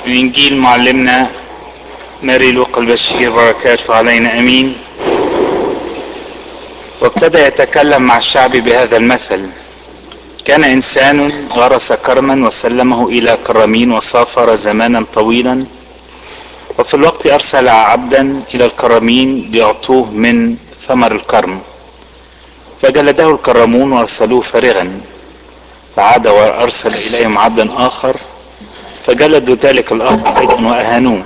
من إنجيل معلمنا ماري لوقا البشير بركاته علينا أمين وابتدى يتكلم مع الشعب بهذا المثل كان إنسان غرس كرما وسلمه إلى كرمين وسافر زمانا طويلا وفي الوقت أرسل عبدا إلى الكرمين ليعطوه من ثمر الكرم فجلده الكرمون وأرسلوه فارغا فعاد وأرسل إليهم عبدا آخر فجلدوا ذلك الآخر أيضا وأهانوه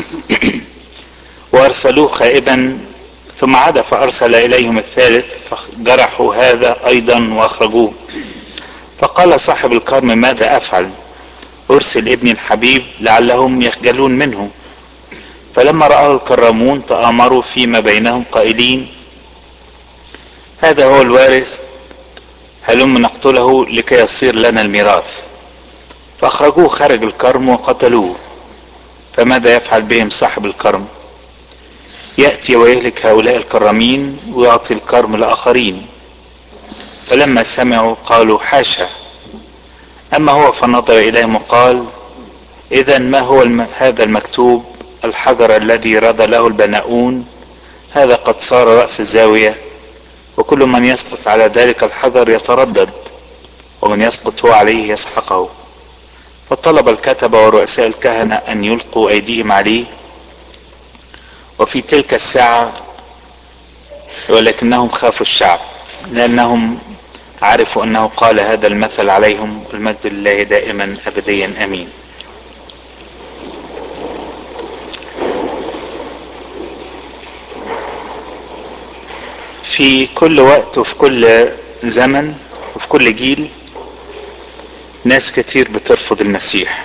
وأرسلوه خائبا ثم عاد فأرسل إليهم الثالث فجرحوا هذا أيضا وأخرجوه فقال صاحب الكرم ماذا أفعل أرسل ابني الحبيب لعلهم يخجلون منه فلما رآه الكرمون تآمروا فيما بينهم قائلين هذا هو الوارث هلم نقتله لكي يصير لنا الميراث فأخرجوه خارج الكرم وقتلوه فماذا يفعل بهم صاحب الكرم يأتي ويهلك هؤلاء الكرمين ويعطي الكرم لآخرين فلما سمعوا قالوا حاشا أما هو فنظر إليهم وقال إذا ما هو الم... هذا المكتوب الحجر الذي رضى له البناؤون هذا قد صار رأس الزاوية وكل من يسقط على ذلك الحجر يتردد ومن يسقط هو عليه يسحقه فطلب الكتبة ورؤساء الكهنة أن يلقوا أيديهم عليه وفي تلك الساعة ولكنهم خافوا الشعب لأنهم عرفوا أنه قال هذا المثل عليهم المجد لله دائما أبديا أمين في كل وقت وفي كل زمن وفي كل جيل ناس كتير بترفض المسيح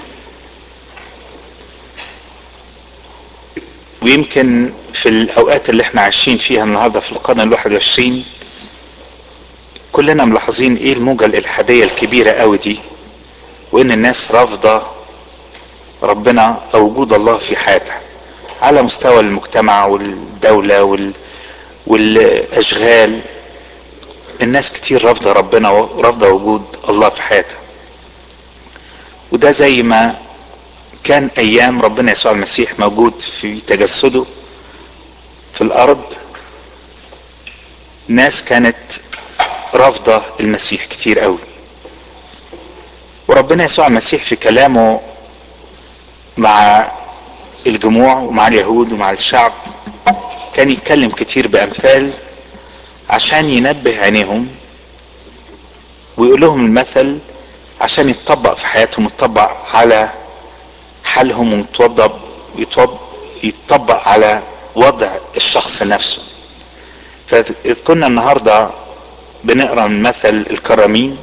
ويمكن في الاوقات اللي احنا عايشين فيها النهارده في القرن الواحد وعشرين كلنا ملاحظين ايه الموجة الالحادية الكبيرة قوي دي وان الناس رافضة ربنا او وجود الله في حياتها على مستوى المجتمع والدولة وال... والاشغال الناس كتير رافضة ربنا ورافضة وجود الله في حياتها وده زي ما كان ايام ربنا يسوع المسيح موجود في تجسده في الارض ناس كانت رافضة المسيح كتير قوي وربنا يسوع المسيح في كلامه مع الجموع ومع اليهود ومع الشعب كان يتكلم كتير بامثال عشان ينبه عينيهم ويقول لهم المثل عشان يتطبق في حياتهم يتطبق على حالهم ويتوضب يتطبق على وضع الشخص نفسه فإذ كنا النهاردة بنقرأ من مثل الكرمين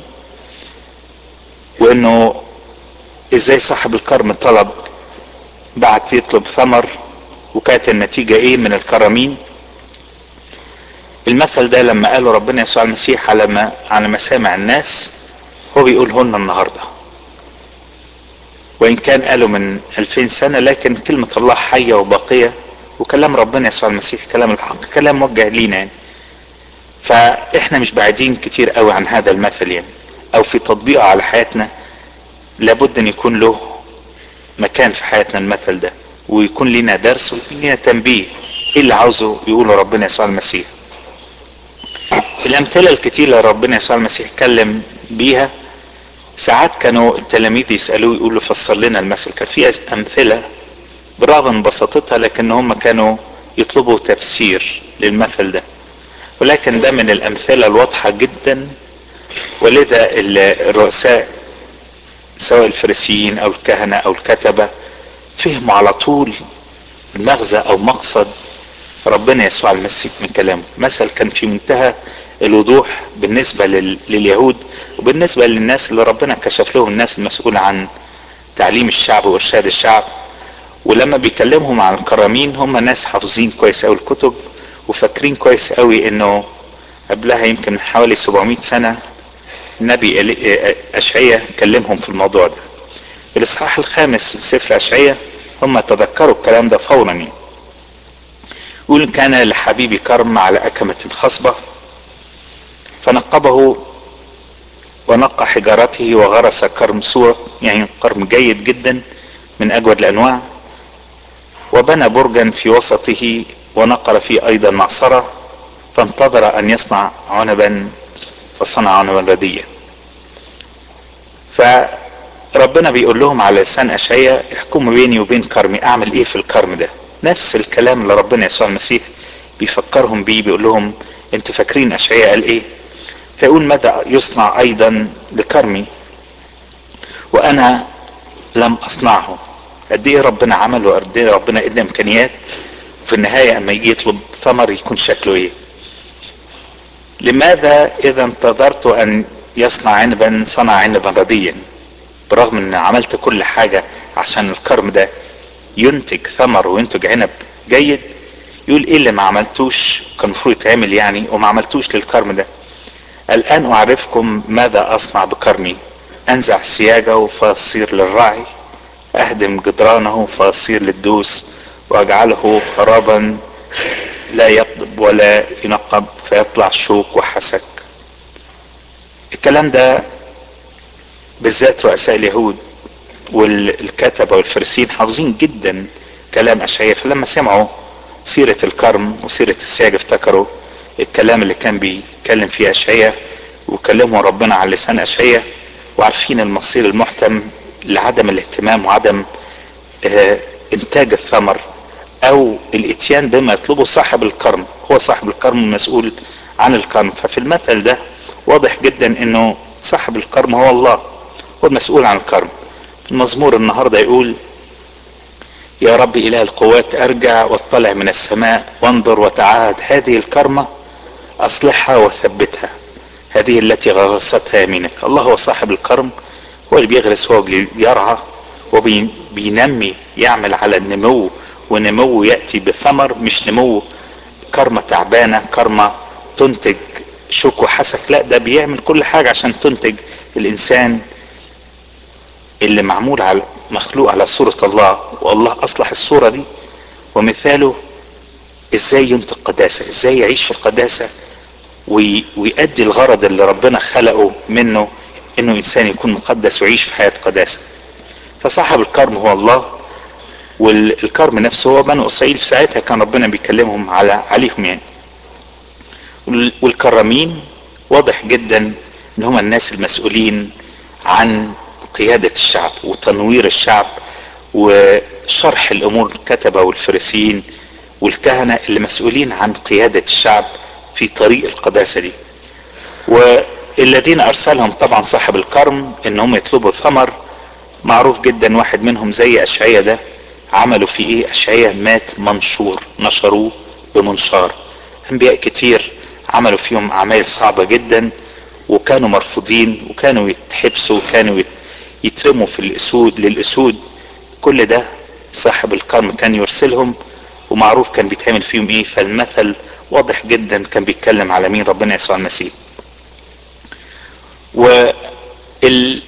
وانه ازاي صاحب الكرم طلب بعت يطلب ثمر وكانت النتيجة ايه من الكرمين المثل ده لما قاله ربنا يسوع المسيح على ما على مسامع الناس هو بيقوله لنا النهارده وان كان قالوا من الفين سنة لكن كلمة الله حية وباقية وكلام ربنا يسوع المسيح كلام الحق كلام موجه لينا يعني فاحنا مش بعيدين كتير قوي عن هذا المثل يعني او في تطبيقه على حياتنا لابد ان يكون له مكان في حياتنا المثل ده ويكون لنا درس ويكون لنا تنبيه ايه اللي عاوزه يقوله ربنا يسوع المسيح الامثله الكتير اللي ربنا يسوع المسيح اتكلم بيها ساعات كانوا التلاميذ يسالوه يقولوا فسر لنا المثل كانت في امثله برغم من بساطتها لكن هم كانوا يطلبوا تفسير للمثل ده ولكن ده من الامثله الواضحه جدا ولذا الرؤساء سواء الفريسيين او الكهنه او الكتبه فهموا على طول مغزى او مقصد ربنا يسوع المسيح من كلامه مثل كان في منتهى الوضوح بالنسبه لل... لليهود وبالنسبه للناس اللي ربنا كشف لهم الناس المسؤوله عن تعليم الشعب وارشاد الشعب ولما بيكلمهم عن الكرامين هم ناس حافظين كويس قوي الكتب وفاكرين كويس قوي انه قبلها يمكن من حوالي 700 سنة النبي أشعية كلمهم في الموضوع ده الإصحاح الخامس في سفر أشعية هم تذكروا الكلام ده فورا يعني يقول كان لحبيبي كرم على أكمة خصبة فنقبه ونقى حجارته وغرس كرم سوء يعني كرم جيد جدا من اجود الانواع وبنى برجا في وسطه ونقر فيه ايضا معصرة فانتظر ان يصنع عنبا فصنع عنبا رديا فربنا بيقول لهم على لسان اشعياء احكموا بيني وبين كرمي اعمل ايه في الكرم ده نفس الكلام اللي ربنا يسوع المسيح بيفكرهم بيه بيقول لهم انتوا فاكرين اشعياء قال ايه فيقول ماذا يصنع ايضا لكرمي وانا لم اصنعه قد ايه ربنا عمل وقد ايه ربنا ادى امكانيات في النهايه اما يجي يطلب ثمر يكون شكله ايه لماذا اذا انتظرت ان يصنع عنبا صنع عنبا رديا برغم ان عملت كل حاجه عشان الكرم ده ينتج ثمر وينتج عنب جيد يقول ايه اللي ما عملتوش كان المفروض يتعمل يعني وما عملتوش للكرم ده الان اعرفكم ماذا اصنع بكرمي انزع سياجه فيصير للراعي اهدم جدرانه فيصير للدوس واجعله خرابا لا يقضب ولا ينقب فيطلع شوك وحسك الكلام ده بالذات رؤساء اليهود والكتبة والفرسين حافظين جدا كلام أشعياء فلما سمعوا سيرة الكرم وسيرة السياج افتكروا الكلام اللي كان بيتكلم فيه أشعياء وكلموا ربنا على لسان أشعياء وعارفين المصير المحتم لعدم الاهتمام وعدم اه انتاج الثمر او الاتيان بما يطلبه صاحب الكرم هو صاحب الكرم المسؤول عن الكرم ففي المثل ده واضح جدا انه صاحب الكرم هو الله هو المسؤول عن الكرم المزمور النهاردة يقول يا رب إله القوات أرجع واطلع من السماء وانظر وتعاهد هذه الكرمة أصلحها وثبتها هذه التي غرستها يمينك الله هو صاحب الكرم هو اللي بيغرس هو اللي بيرعى وبينمي يعمل على النمو ونمو يأتي بثمر مش نمو كرمة تعبانة كرمة تنتج شوك وحسك لا ده بيعمل كل حاجة عشان تنتج الإنسان اللي معمول على مخلوق على صورة الله والله أصلح الصورة دي ومثاله ازاي ينتج قداسة ازاي يعيش في القداسة ويؤدي الغرض اللي ربنا خلقه منه انه انسان يكون مقدس ويعيش في حياة قداسة فصاحب الكرم هو الله والكرم نفسه هو بنو اسرائيل في ساعتها كان ربنا بيكلمهم على عليهم يعني والكرمين واضح جدا ان هم الناس المسؤولين عن قيادة الشعب وتنوير الشعب وشرح الامور الكتبة والفريسيين والكهنة اللي مسؤولين عن قيادة الشعب في طريق القداسة دي والذين ارسلهم طبعا صاحب الكرم ان هم يطلبوا ثمر معروف جدا واحد منهم زي اشعية ده عملوا فيه ايه اشعية مات منشور نشروه بمنشار انبياء كتير عملوا فيهم اعمال صعبة جدا وكانوا مرفوضين وكانوا يتحبسوا وكانوا يترموا في الاسود للاسود كل ده صاحب الكرم كان يرسلهم ومعروف كان بيتعمل فيهم ايه فالمثل واضح جدا كان بيتكلم على مين ربنا يسوع المسيح وال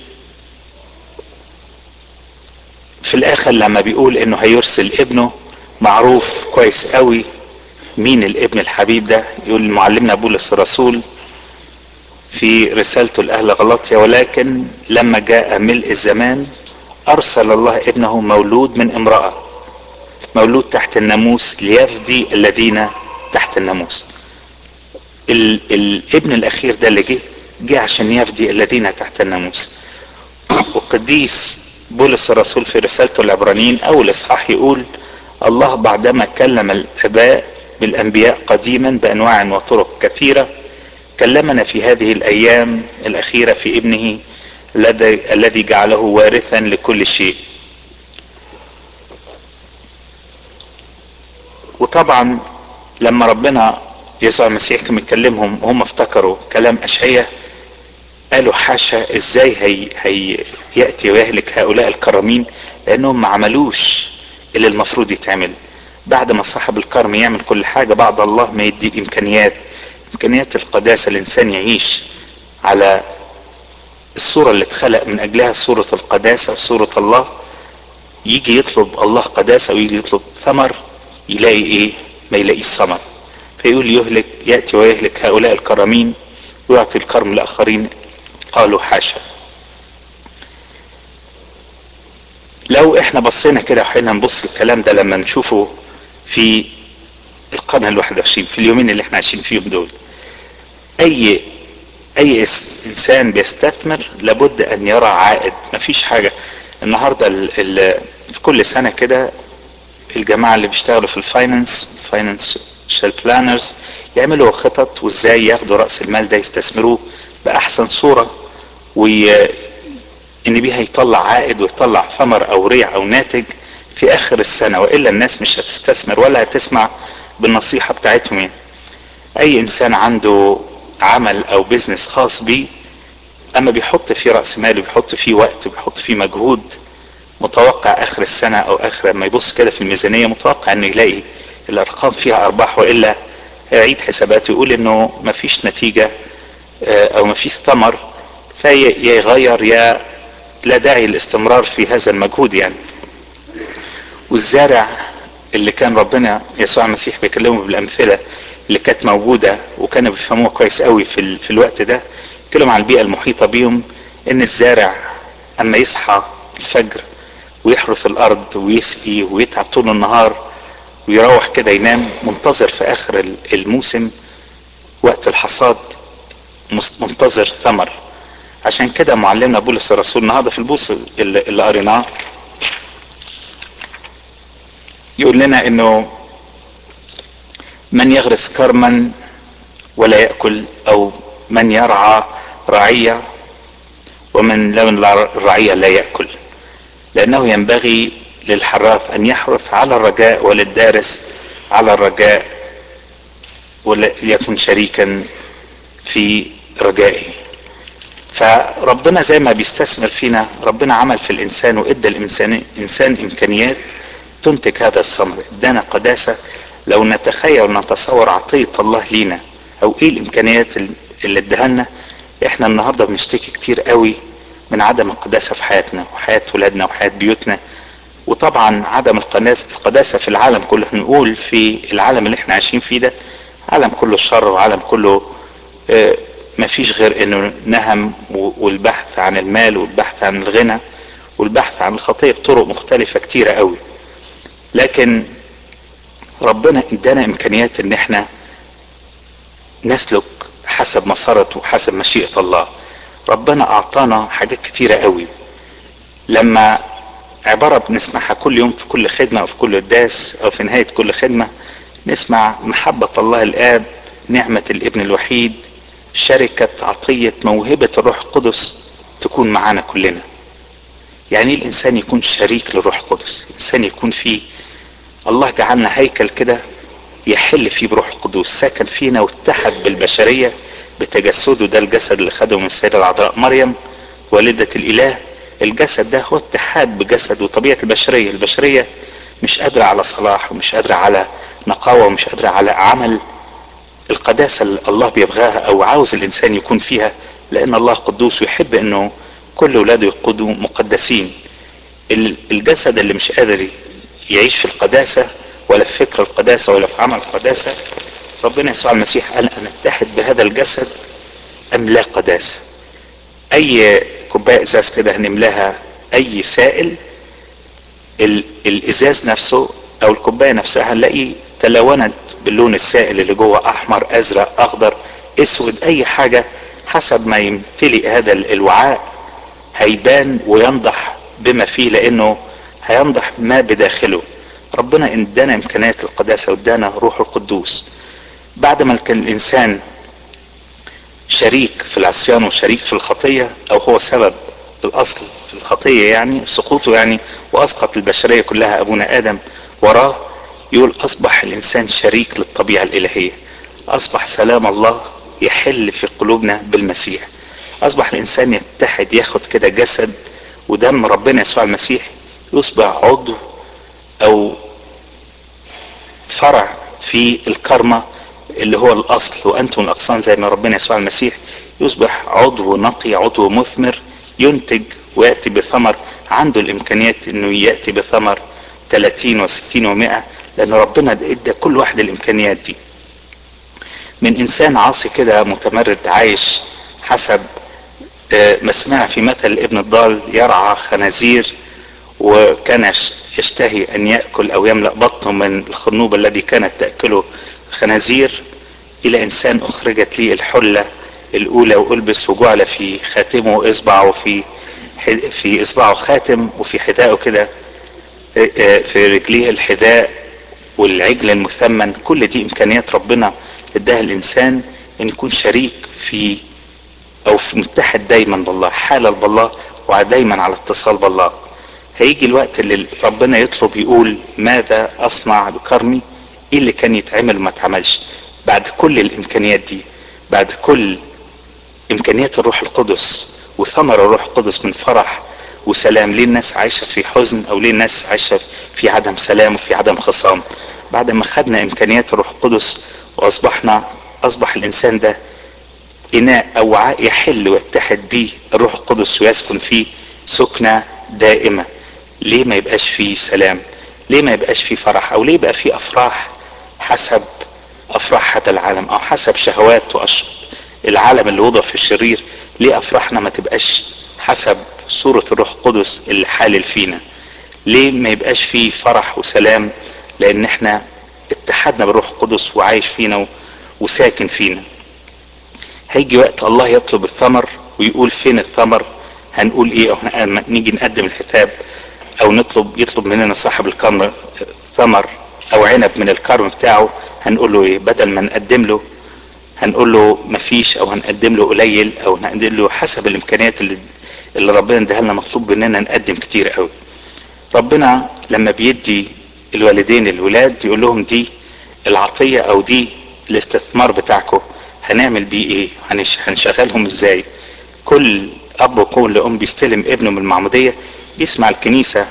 في الاخر لما بيقول انه هيرسل ابنه معروف كويس قوي مين الابن الحبيب ده يقول معلمنا بولس الرسول في رسالته لأهل غلطيا ولكن لما جاء ملء الزمان أرسل الله ابنه مولود من امرأة مولود تحت الناموس ليفدي الذين تحت الناموس ال الابن الأخير ده اللي جه جه عشان يفدي الذين تحت الناموس وقديس بولس الرسول في رسالته العبرانيين أول إصحاح يقول الله بعدما كلم الآباء بالأنبياء قديما بأنواع وطرق كثيرة كلمنا في هذه الأيام الأخيرة في ابنه الذي جعله وارثا لكل شيء وطبعا لما ربنا يسوع المسيح كان بيكلمهم وهم افتكروا كلام أشعية قالوا حاشا ازاي هي, هي يأتي ويهلك هؤلاء الكرمين لأنهم ما عملوش اللي المفروض يتعمل بعد ما صاحب الكرم يعمل كل حاجة بعد الله ما يدي إمكانيات إمكانيات القداسة الإنسان يعيش على الصورة اللي اتخلق من أجلها صورة القداسة وصورة الله يجي يطلب الله قداسة ويجي يطلب ثمر يلاقي إيه ما يلاقيش ثمر فيقول يهلك يأتي ويهلك هؤلاء الكرمين ويعطي الكرم لآخرين قالوا حاشا لو احنا بصينا كده وحينا نبص الكلام ده لما نشوفه في القرن الواحد وعشرين في اليومين اللي احنا عايشين فيهم دول اي اي انسان بيستثمر لابد ان يرى عائد مفيش حاجة النهاردة ال ال في كل سنة كده الجماعة اللي بيشتغلوا في الفاينانس فاينانشال بلانرز يعملوا خطط وازاي ياخدوا رأس المال ده يستثمروه بأحسن صورة وي ان بيها يطلع عائد ويطلع ثمر او ريع او ناتج في اخر السنة والا الناس مش هتستثمر ولا هتسمع بالنصيحة بتاعتهم يعني. اي انسان عنده عمل او بيزنس خاص بيه اما بيحط فيه رأس مال وبيحط فيه وقت وبيحط فيه مجهود متوقع اخر السنة او اخر لما يبص كده في الميزانية متوقع انه يلاقي الارقام فيها ارباح والا يعيد حساباته يقول انه مفيش نتيجة او مفيش ثمر فيغير يا لا داعي للاستمرار في هذا المجهود يعني والزارع اللي كان ربنا يسوع المسيح بيكلمه بالامثله اللي كانت موجوده وكانوا بيفهموها كويس قوي في, ال... في الوقت ده اتكلم عن البيئه المحيطه بيهم ان الزارع اما يصحى الفجر ويحرث الارض ويسقي ويتعب طول النهار ويروح كده ينام منتظر في اخر الموسم وقت الحصاد منتظر ثمر عشان كده معلمنا بولس الرسول النهارده في البوص اللي, اللي قريناه يقول لنا انه من يغرس كرما ولا ياكل او من يرعى رعيه ومن لم الرعيه لا ياكل لانه ينبغي للحراث ان يحرث على الرجاء وللدارس على الرجاء وليكن شريكا في رجائه فربنا زي ما بيستثمر فينا ربنا عمل في الانسان وادى الانسان انسان امكانيات تنتج هذا الثمر ادانا قداسه لو نتخيل ونتصور عطيه الله لينا او ايه الامكانيات اللي اداها لنا احنا النهارده بنشتكي كتير قوي من عدم القداسه في حياتنا وحياه ولادنا وحياه بيوتنا وطبعا عدم القداسه في العالم كله نقول في العالم اللي احنا عايشين فيه ده عالم كله شر وعالم كله اه ما فيش غير انه نهم والبحث عن المال والبحث عن الغنى والبحث عن الخطيه بطرق مختلفه كتيره قوي لكن ربنا ادانا امكانيات ان احنا نسلك حسب مسارته وحسب مشيئه الله ربنا اعطانا حاجات كتيره قوي لما عباره بنسمعها كل يوم في كل خدمه او في كل قداس او في نهايه كل خدمه نسمع محبه الله الاب نعمه الابن الوحيد شركة عطية موهبة الروح القدس تكون معانا كلنا يعني الإنسان يكون شريك للروح القدس الإنسان يكون فيه الله جعلنا هيكل كده يحل فيه بروح القدس سكن فينا واتحد بالبشرية بتجسده ده الجسد اللي خده من السيدة العذراء مريم والدة الإله الجسد ده هو اتحاد بجسد وطبيعة البشرية البشرية مش قادرة على صلاح ومش قادرة على نقاوة ومش قادرة على عمل القداسة اللي الله بيبغاها او عاوز الانسان يكون فيها لان الله قدوس ويحب انه كل اولاده يقودوا مقدسين الجسد اللي مش قادر يعيش في القداسة ولا في فكر القداسة ولا في عمل القداسة ربنا يسوع المسيح قال ان اتحد بهذا الجسد املاه قداسة اي كوباية ازاز كده هنملاها اي سائل الازاز نفسه او الكوباية نفسها هنلاقي تلونت باللون السائل اللي جوه احمر ازرق اخضر اسود اي حاجة حسب ما يمتلئ هذا الوعاء هيبان وينضح بما فيه لانه هينضح ما بداخله ربنا ادانا امكانيات القداسة وادانا روح القدوس بعد ما كان الانسان شريك في العصيان وشريك في الخطية او هو سبب الاصل في الخطية يعني سقوطه يعني واسقط البشرية كلها ابونا ادم وراه يقول اصبح الانسان شريك للطبيعة الالهية اصبح سلام الله يحل في قلوبنا بالمسيح اصبح الانسان يتحد ياخد كده جسد ودم ربنا يسوع المسيح يصبح عضو او فرع في الكرمة اللي هو الاصل وانتم الاغصان زي ما ربنا يسوع المسيح يصبح عضو نقي عضو مثمر ينتج وياتي بثمر عنده الامكانيات انه ياتي بثمر 30 و60 و100 لان ربنا ادى كل واحد الامكانيات دي من انسان عاصي كده متمرد عايش حسب ما سمعنا في مثل ابن الضال يرعى خنازير وكان يشتهي ان ياكل او يملا بطنه من الخنوب الذي كانت تاكله الخنازير الى انسان اخرجت لي الحله الاولى والبس وجعل في خاتمه اصبع وفي في اصبعه خاتم وفي حذائه كده في رجليه الحذاء والعجل المثمن كل دي امكانيات ربنا اداها الانسان ان يكون شريك في او في متحد دايما بالله حالة بالله ودايما على اتصال بالله هيجي الوقت اللي ربنا يطلب يقول ماذا اصنع بكرمي ايه اللي كان يتعمل وما اتعملش بعد كل الامكانيات دي بعد كل امكانيات الروح القدس وثمر الروح القدس من فرح وسلام ليه الناس عايشة في حزن او ليه الناس عايشة في عدم سلام وفي عدم خصام بعد ما خدنا امكانيات الروح القدس واصبحنا اصبح الانسان ده اناء او وعاء يحل ويتحد به الروح القدس ويسكن فيه سكنة دائمة ليه ما يبقاش فيه سلام ليه ما يبقاش فيه فرح او ليه يبقى فيه افراح حسب افراح هذا العالم او حسب شهوات وأش... العالم اللي وضع في الشرير ليه افراحنا ما تبقاش حسب صورة الروح القدس اللي حالل فينا ليه ما يبقاش فيه فرح وسلام لان احنا اتحدنا بالروح القدس وعايش فينا وساكن فينا هيجي وقت الله يطلب الثمر ويقول فين الثمر هنقول ايه او نيجي نقدم الحساب او نطلب يطلب مننا صاحب الكرم ثمر او عنب من الكرم بتاعه هنقول له ايه بدل ما نقدم له هنقول له مفيش او هنقدم له قليل او هنقدم له حسب الامكانيات اللي اللي ربنا اداها لنا مطلوب مننا نقدم كتير قوي ربنا لما بيدي الوالدين الولاد يقول لهم دي العطية او دي الاستثمار بتاعكم هنعمل بيه ايه هنش... هنشغلهم ازاي كل اب وكل ام بيستلم ابنه من المعمودية يسمع الكنيسة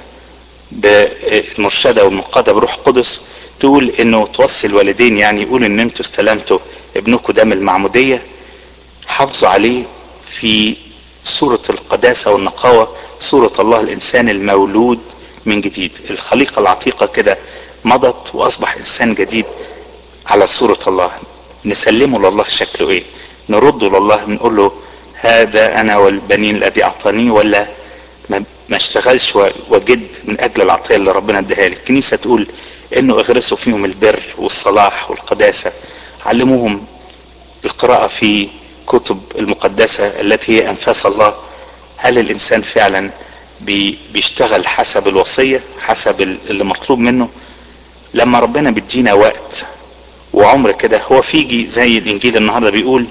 بالمرشدة والمقادة بروح قدس تقول انه توصي الوالدين يعني يقول ان انتوا استلمتوا ابنكم ده من المعمودية حافظوا عليه في صورة القداسة والنقاوة صورة الله الانسان المولود من جديد الخليقة العتيقة كده مضت واصبح انسان جديد على صورة الله نسلمه لله شكله ايه نرده لله نقول له هذا انا والبنين الذي اعطاني ولا ما اشتغلش وجد من اجل العطيه اللي ربنا اداها لي الكنيسه تقول انه اغرسوا فيهم البر والصلاح والقداسه علموهم القراءه في كتب المقدسه التي هي انفاس الله هل الانسان فعلا بي بيشتغل حسب الوصيه حسب اللي مطلوب منه لما ربنا بيدينا وقت وعمر كده هو فيجي زي الانجيل النهارده بيقول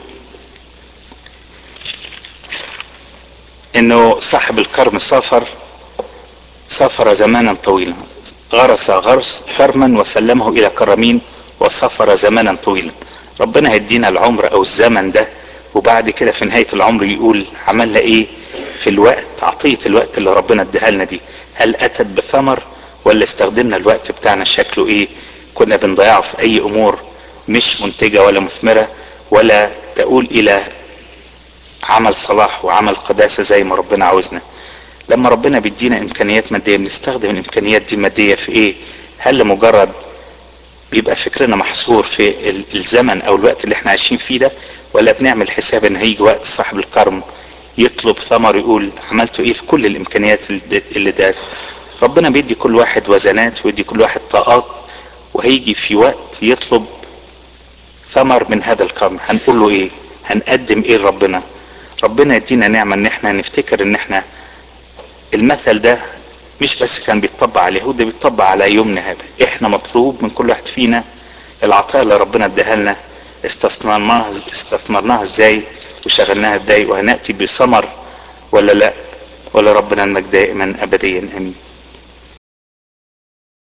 انه صاحب الكرم سافر سافر زمانا طويلا غرس غرس كرما وسلمه الى كرمين وسافر زمانا طويلا ربنا هيدينا العمر او الزمن ده وبعد كده في نهاية العمر يقول عملنا ايه في الوقت عطية الوقت اللي ربنا اداها لنا دي هل اتت بثمر ولا استخدمنا الوقت بتاعنا شكله ايه كنا بنضيعه في اي امور مش منتجة ولا مثمرة ولا تقول الى عمل صلاح وعمل قداسة زي ما ربنا عاوزنا لما ربنا بيدينا امكانيات مادية بنستخدم الامكانيات دي المادية في ايه هل لمجرد بيبقى فكرنا محصور في الزمن او الوقت اللي احنا عايشين فيه ده ولا بنعمل حساب ان هيجي وقت صاحب الكرم يطلب ثمر يقول عملتوا ايه في كل الامكانيات اللي ده ربنا بيدي كل واحد وزنات ويدي كل واحد طاقات وهيجي في وقت يطلب ثمر من هذا الكرم هنقول له ايه هنقدم ايه لربنا ربنا يدينا نعمة ان احنا نفتكر ان احنا المثل ده مش بس كان بيتطبق على اليهود ده بيتطبق على يومنا هذا احنا مطلوب من كل واحد فينا العطاء اللي ربنا اداها لنا استثمرناها استثمرناها ازاي وشغلناها ازاي وهناتي بثمر ولا لا ولا ربنا المجد دائما ابديا امين